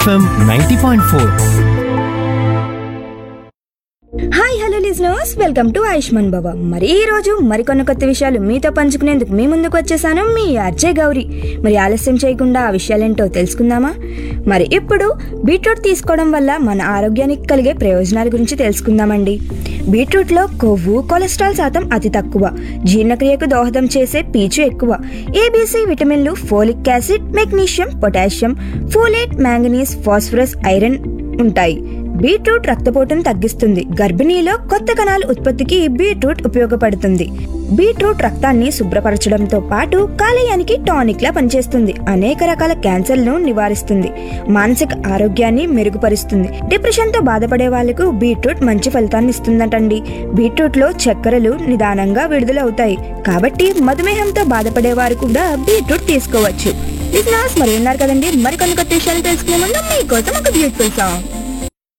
FM ninety point four hi hello listeners welcome to Ayushman Baba మరి ఈ రోజు మరికొన్ని కొత్త విషయాలు మీతో పంచుకునేందుకు మీ ముందుకు వచ్చేసాను మీ అర్జయ్ గౌరీ మరి ఆలస్యం చేయకుండా ఆ విషయాలేంటో తెలుసుకుందామా మరి ఇప్పుడు బీట్రూట్ తీసుకోవడం వల్ల మన ఆరోగ్యానికి కలిగే ప్రయోజనాల గురించి తెలుసుకుందామండి బీట్రూట్లో కొవ్వు కొలెస్ట్రాల్ శాతం అతి తక్కువ జీర్ణక్రియకు దోహదం చేసే పీచు ఎక్కువ ఏబీసీ విటమిన్లు folic acid magnesium potassium folate manganese phosphorus iron ఉంటాయి బీట్రూట్ రక్తపోటును తగ్గిస్తుంది గర్భిణీలో కొత్త కణాల ఉత్పత్తికి బీట్రూట్ ఉపయోగపడుతుంది బీట్రూట్ రక్తాన్ని శుభ్రపరచడంతో పాటు కాలేయానికి టానిక్ లా పనిచేస్తుంది అనేక రకాల క్యాన్సర్లను నివారిస్తుంది మానసిక ఆరోగ్యాన్ని మెరుగుపరుస్తుంది డిప్రెషన్ తో బాధపడే వాళ్ళకు బీట్రూట్ మంచి ఫలితాన్ని ఇస్తుందటండి బీట్రూట్ లో చక్కెరలు నిదానంగా విడుదలవుతాయి కాబట్టి మధుమేహంతో బాధపడే వారు కూడా బీట్రూట్ తీసుకోవచ్చు లిజనర్స్ మరి ఉన్నారు కదండి మరికొన్ని కొత్త విషయాలు తెలుసుకునే ముందు మీకోసం ఒక బ్యూటిఫుల్ సాంగ్